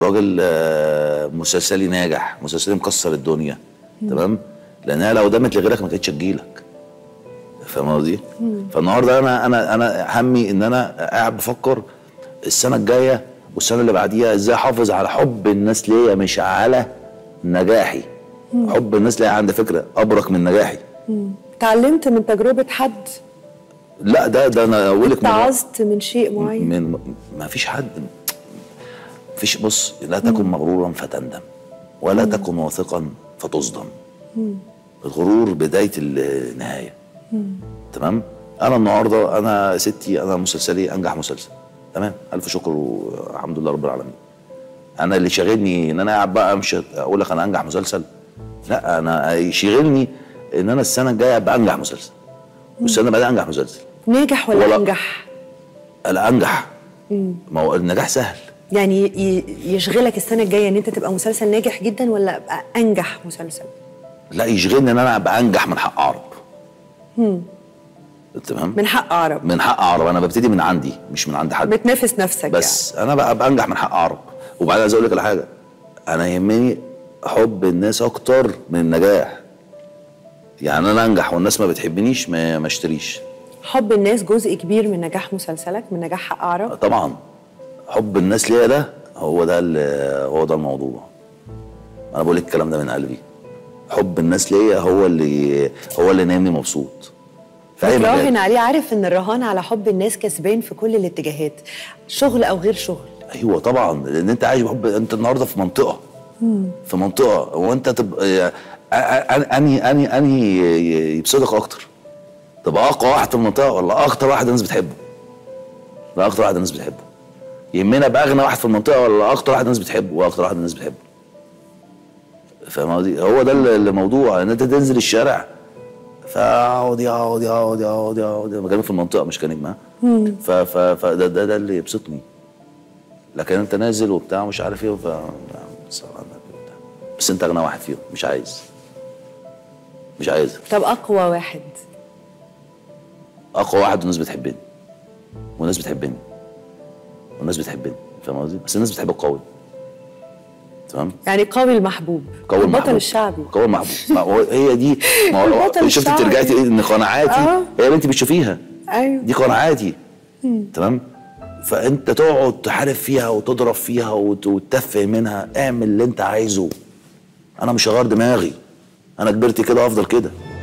راجل آه، مسلسلي ناجح مسلسلي مكسر الدنيا تمام لانها لو دامت لغيرك ما كانتش تجيلك فاهم قصدي؟ فالنهارده انا انا انا همي ان انا قاعد بفكر السنه الجايه والسنه اللي بعديها ازاي احافظ على حب الناس ليا مش على نجاحي حب الناس ليا عندي فكره ابرك من نجاحي تعلمت من تجربه حد لا ده ده انا اقول لك من- اتعظت من شيء معين من ما فيش حد فيش بص لا تكن مغرورا فتندم ولا تكن واثقا فتصدم الغرور بدايه النهايه تمام انا النهارده انا ستي انا مسلسلي انجح مسلسل تمام الف شكر والحمد لله رب العالمين انا اللي شاغلني ان انا قاعد بقى امشي اقول لك انا انجح مسلسل لا انا يشغلني ان انا السنه الجايه ابقى انجح مسلسل والسنه اللي بعدها انجح مسلسل ناجح ولا ولا- انجح لا انجح ما هو النجاح سهل يعني ي- يشغلك السنه الجايه ان انت تبقى مسلسل ناجح جدا ولا ابقى انجح مسلسل لا يشغلني ان انا ابقى انجح من حق عرب تمام من حق اعرب من حق عرب انا ببتدي من عندي مش من عند حد بتنافس نفسك بس انا بقى ابقى انجح من حق عرب وبعدين عايز اقول لك على حاجه انا يهمني حب الناس اكتر من النجاح يعني انا انجح والناس ما بتحبنيش ما ما اشتريش يعني. حب الناس جزء كبير من نجاح مسلسلك من نجاح حق اعرب طبعا حب الناس ليا ده هو ده ال- هو ده الموضوع انا بقول لك الكلام ده من قلبي حب الناس ليا هو اللي هو اللي نايمني مبسوط في أي مجال. بتراهن عليه عارف ان الرهان على حب الناس كسبان في كل الاتجاهات شغل او غير شغل ايوه طبعا لان انت عايش بحب انت النهارده في منطقه في منطقه وانت تبقى انهي انهي انهي يبسطك اكتر تبقى اقوى واحد في المنطقه ولا اكتر واحد الناس بتحبه لا اكتر واحد الناس بتحبه يهمنا ابقى اغنى واحد في المنطقه ولا اكتر واحد الناس بتحبه واكتر واحد الناس بتحبه فاهم قصدي هو ده اللي- الموضوع ان انت تنزل الشارع فاقعد يقعد يقعد يقعد يقعد مكاني في المنطقه مش كان ها ف ف فده ده, ده اللي يبسطني لكن انت نازل وبتاع مش عارف ايه ف بس بس انت اغنى واحد فيهم مش عايز مش عايز طب اقوى واحد اقوى واحد والناس بتحبني والناس بتحبني والناس بتحبني فاهم قصدي؟ بس الناس بتحب القوي تمام؟ يعني قوي المحبوب قوي البطل المحبوب. الشعبي قوي المحبوب ما هو هي دي ما هو البطل شفت الشعبي. انت رجعتي ايه ان قناعاتي آه. هي اللي انت بتشوفيها ايوه دي قناعاتي تمام فانت تقعد تحارب فيها وتضرب فيها وت- وتتفه منها اعمل اللي انت عايزه انا مش هغير دماغي انا كبرت كده افضل كده